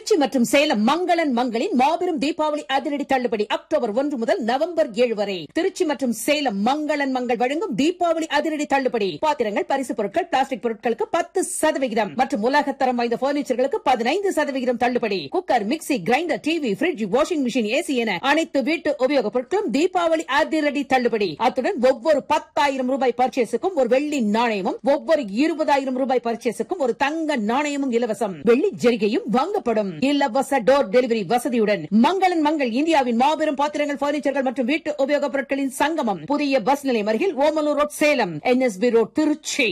திருச்சி மற்றும் சேலம் மங்களன் மங்களின் மாபெரும் தீபாவளி அதிரடி தள்ளுபடி அக்டோபர் ஒன்று முதல் நவம்பர் ஏழு வரை திருச்சி மற்றும் சேலம் மங்களன் மங்கள் வழங்கும் தீபாவளி அதிரடி தள்ளுபடி பாத்திரங்கள் பரிசு பொருட்கள் பிளாஸ்டிக் பொருட்களுக்கு பத்து சதவிகிதம் மற்றும் உலகத்தரம் வாய்ந்த பர்னிச்சர்களுக்கு பதினைந்து சதவிகிதம் தள்ளுபடி cooker mixie grinder TV fridge washing machine AC என அனைத்து வீட்டு உபயோகப் பொருட்களும் தீபாவளி அதிரடி தள்ளுபடி அத்துடன் ஒவ்வொரு பத்தாயிரம் ரூபாய் பர்ச்சேஸுக்கும் ஒரு வெள்ளி நாணயமும் ஒவ்வொரு இருபதாயிரம் ரூபாய் பர்ச்சேஸுக்கும் ஒரு தங்க நாணயமும் இலவசம் வெள்ளி ஜெரிகையும் வாங்கப்படும் இலவச டோர் டெலிவரி வசதியுடன் மங்களன் மங்கள் இந்தியாவின் மாபெரும் பாத்திரங்கள் பர்னிச்சர்கள் மற்றும் வீட்டு உபயோகப் பொருட்களின் சங்கமம் புதிய பஸ் நிலையம் அருகில் Omalur road Salem NSP road Tiruchi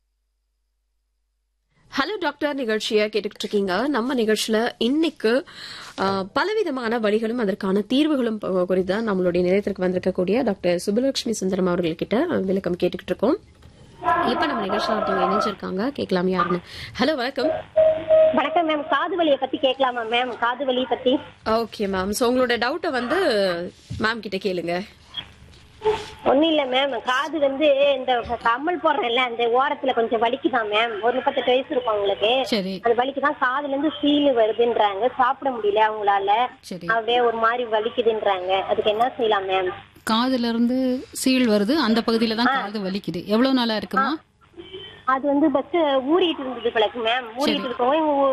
hello doctor நிகழ்ச்சியை கேட்டுக்கிட்டு இருக்கீங்க நம்ம நிகழ்ச்சியில இன்னைக்கு ஆ, பலவிதமான வழிகளும் அதற்கான தீர்வுகளும் ப- குறித்து தான் நம்மளுடைய நிலையத்திற்கு வந்திருக்கக்கூடிய டாக்டர் சுபலட்சுமி சுந்தரம் அவர்கள்கிட்ட விளக்கம் கேட்டுக்கிட்டு இருக்கோம் இப்ப நம்ம நிகழ்ச்சியில் ஒருத்தவங்க இணைஞ்சிருக்காங்க கேட்கலாம் யாருன்னு ஹலோ வணக்கம் வணக்கம் மேம் காது வலியை பத்தி கேட்கலாமா மேம் காது வலி பத்தி ஓகே மேம் ஸோ உங்களோட டவுட்டை வந்து மேம் கிட்ட கேளுங்க ஒண்ணும் இல்ல மேம் காது வந்து இந்த கம்மல் போடுறேன்ல அந்த ஓரத்துல கொஞ்சம் வலிக்குதான் மேம் ஒரு முப்பத்தெட்டு வயசு இருக்கும் அவங்களுக்கு சரி அது வலிக்குதான் காதுல இருந்து சீலு வருதுன்றாங்க சாப்பிட முடியல அவங்களால சரி அப்படியே ஒரு மாதிரி வலிக்குதுன்றாங்க அதுக்கு என்ன செய்யலாம் மேம் காதுல இருந்து சீல் வருது அந்த பகுதியில தான் காது வலிக்குது எவ்வளவு நாளா இருக்குமா அது வந்து பஸ் ஊறிட்டு இருந்தது பிளக்கு மேம் ஊறிட்டு இருக்கவும் இவங்க